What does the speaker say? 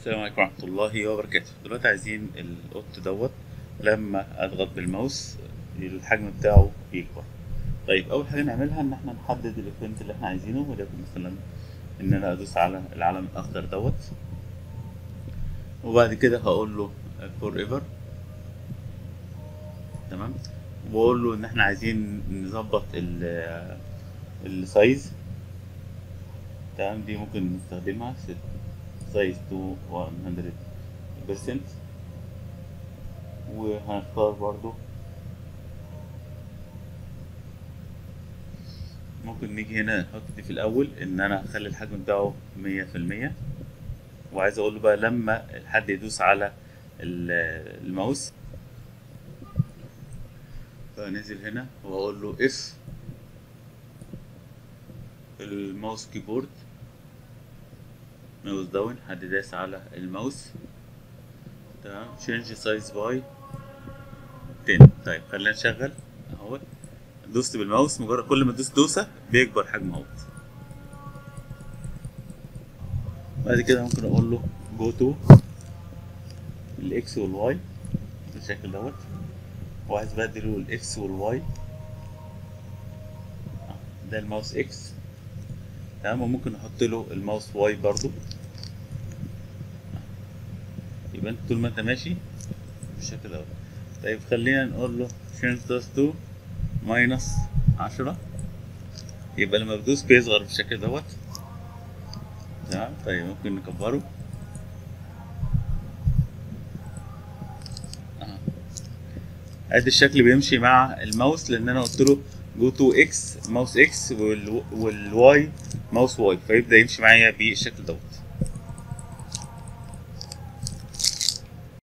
السلام عليكم ورحمة الله وبركاته دلوقتي عايزين القط دوت لما اضغط بالماوس الحجم بتاعه يكبر طيب اول حاجة نعملها ان احنا نحدد الايفنت اللي احنا عايزينه وليكن مثلا ان انا ادوس على العلم الاخضر دوت وبعد كده هقول له فور ايفر تمام واقول له ان احنا عايزين نظبط ال السايز تمام دي ممكن نستخدمها سايز تو 100% وهنختار برضو ممكن نيجي هنا نحط دي في الاول ان انا اخلي الحجم بتاعه مية في المية وعايز اقول له بقى لما حد يدوس على الماوس فنزل هنا واقول له اف الماوس كيبورد ماوس داون حد داس على الماوس تمام change size by 10 طيب خلينا نشغل اهو دوست بالماوس مجرد كل ما تدوس دوسه بيكبر حجم اهوت بعد كده ممكن اقول له جو تو الاكس والواي بالشكل دوت وعايز بقى اديله الاكس والواي ده الماوس اكس تمام وممكن احط له الماوس واي برضو يبقى انت طول ما انت ماشي بالشكل دوت طيب خلينا نقول له change دوس تو ماينس عشرة يبقى لما بدوس بيصغر بالشكل دوت تمام طيب ممكن نكبره ادي الشكل بيمشي مع الماوس لان انا قلت له جو تو اكس ماوس اكس والواي ماوس واي فيبدا يمشي معايا بالشكل دوت